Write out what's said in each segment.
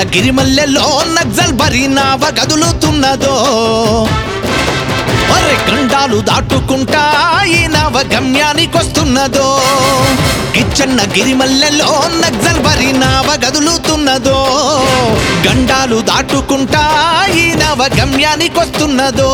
గిరిమల్లెలో నక్సల్ బరి నావ కదులుతున్నదో అరే గండాలు దాటుకుంటా ఈ నవ గమ్యానికొస్తున్నదో గిచ్చన్న గిరిమల్లెలో నక్సల్ బరి నావ గదులుతున్నదో గండాలు దాటుకుంటా ఈ నవ గమ్యానికొస్తున్నదో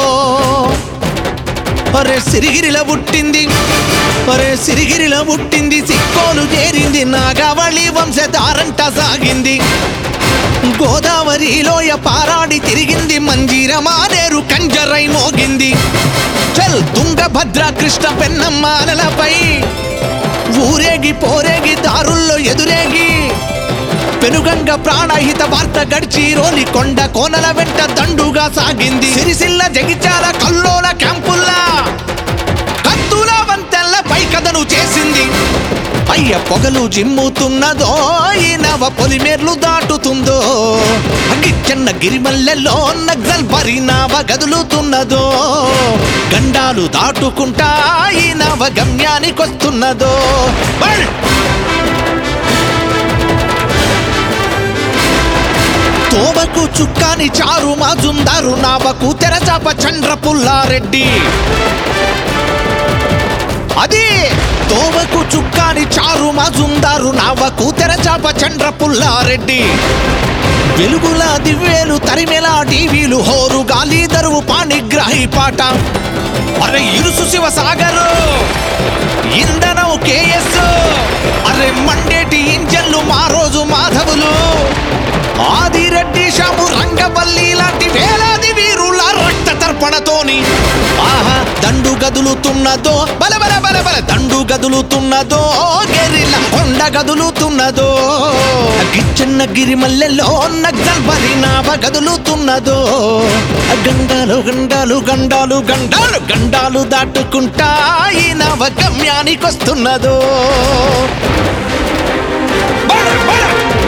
అరే సిరిగిరిల పుట్టింది అరే సిరిగిరిల పుట్టింది సిక్కోలు చేరింది నాగావళి వంశధారంట సాగింది గోదావరిలోయ పారాడి తిరిగింది మంజీర మానేరు కంజరై మోగింది చల్ తుంగభద్ర కృష్ణ పెన్నమ్మాలపై ఊరేగి పోరేగి దారుల్లో ఎదురేగి పెనుగంగ ప్రాణహిత వార్త గడిచి రోలి కొండ కోనల వెంట దండుగా సాగింది సిరిసిల్ల జగిచాల కల్లోల క్యాంపుల్లా కత్తుల వంతెల్ల పై కథను చేసింది అయ్య పొగలు జిమ్ముతున్నదో ఈ నవ పొలిమేర్లు దాటుతుందో అగిచ్చన్న గిరిమల్లెలో నగ్జల్ బరి నావ గదులుతున్నదో గండాలు దాటుకుంటా ఈ నవ గమ్యానికొస్తున్నదో బల్! తోబకు చుక్కాని చారు మాజుందారు నావకు తెరచాప చంద్ర పుల్లారెడ్డి అది తోవకు చుక్కాని చారు మాజుందారు నావకు తెరచాప చంద్ర పుల్లారెడ్డి వెలుగుల దివ్వేలు తరిమెలా టీవీలు హోరు గాలి దరువు పాణిగ్రాహి పాట అరే ఇరుసు శివ సాగరు ఇంధనం కేఎస్ అరే మండేటి ఇంజన్లు మా రోజు మాధవులు ఆదిరెడ్డి షాము రంగవల్లి లాంటి వేలాది వీరుల రక్త తర్పణతోని ఆహా దండు గదులుతున్నదో బల బల బల బల దండు గదులుతున్నదో గెరిల కొండ గదులుతున్నదో గిచ్చన్న గిరిమల్లెలో నగ్జల్ బలి నావ గదులుతున్నదో గండాలు గండాలు గండాలు గండాలు గండాలు దాటుకుంటా ఈ నవ గమ్యానికొస్తున్నదో బల, బల.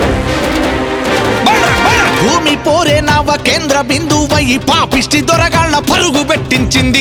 భూమి పోరే నవ కేంద్ర బిందువై పాపిష్టి దొరగాళ్ళ పరుగు పెట్టించింది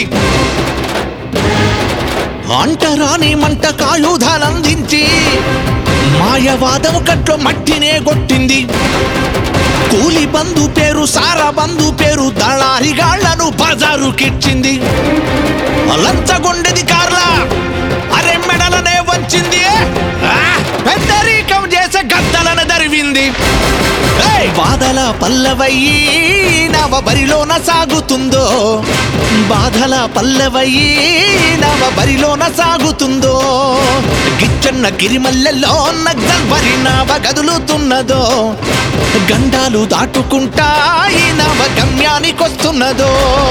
అంటరాని మంట కాయుధాలందించి మాయవాదం కట్లో మట్టినే కొట్టింది కూలి బంధు పేరు సారా బంధు పేరు దళారిగాళ్లను బజారుకిచ్చింది లంచగొండెది కార్లా అరే మెడలనే వంచింది ఆ, పెద్దరీకం చేసే గద్దలను దరివింది ఏయ్! బాధల పల్లవయ్యి నవ బరిలోన సాగుతుందో బాధల పల్లవయ్యి నవ బరిలోన సాగుతుందో గిచ్చన్న గిరిమల్లెలో నగ్జల్ బరి నవ గదులుతున్నదో గండాలు దాటుకుంటా ఈ నవ గమ్యానికొస్తున్నదో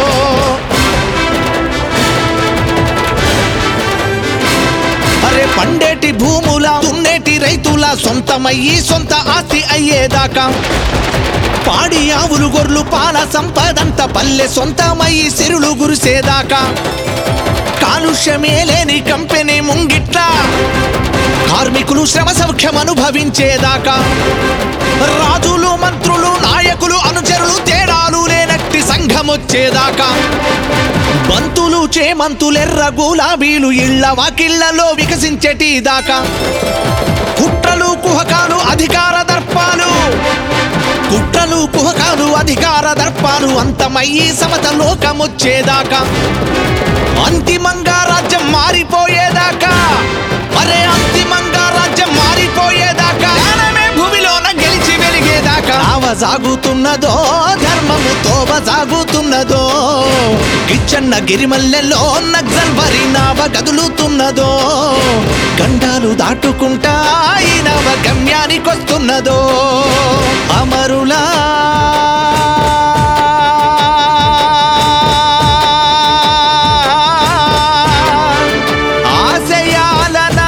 అరే పండేటి భూముల దున్నేటి రైతుల సొంతమయ్యి సొంత ఆస్తి అయ్యేదాకా పాడి ఆవులు గొర్రెలు పాల సంపదంత పల్లె సొంతమయ్యి సిరులు గురిసేదాకా కాలుష్యమే లేని కంపెనీ ముంగిట్ల కార్మికులు శ్రమ సౌఖ్యం అనుభవించేదాకా రాజులు మంత్రులు నాయకులు అనుచరులు తేడాలు లేనట్టి సంఘం వచ్చేదాకా బంతులు చేమంతులెర్ర గులాబీలు ఇళ్ళ వాకిళ్లలో వికసించేటి దాకా కుట్రలు కుహకాలు అధికార దర్పాలు కుట్రలు కుహకాలు అధికార దర్పాలు అంతమయ్యి సమత లోకమొచ్చేదాకా అంతిమంగా రాజ్యం మారిపోయేదాకా అరే అంతిమంగా రాజ్యం మారిపోయేదాకా జ్ఞానమే భూమిలోన గెలిచి వెలిగేదాకా ఆవ సాగుతున్నదో ధర్మము తోవ సాగుతున్నదో కిచ్చన్న గిరిమల్లెలో నగ్జల్ వరి నావ కదులుతున్నదో గండాలు దాటుకుంటా ఈ నవ గమ్యానికొస్తున్నదో అమరులా ఆశయాలనా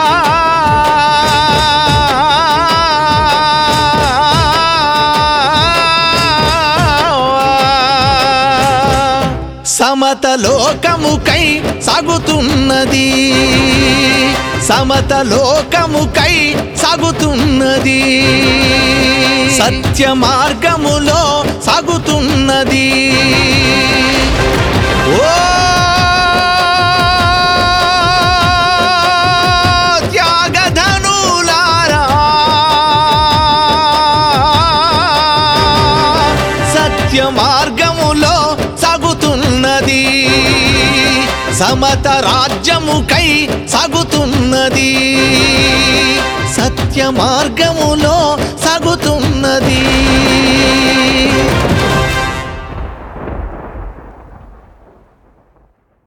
సమత లోకముకై సాగుతున్నది సమత లోకముకై సాగుతున్నది సత్య మార్గములో సాగుతున్నది ఓ త్యాగధనులారా సత్య మార్గములో సాగుతున్నది సమత రాజ్యముకై సాగుతున్నది సత్య మార్గములో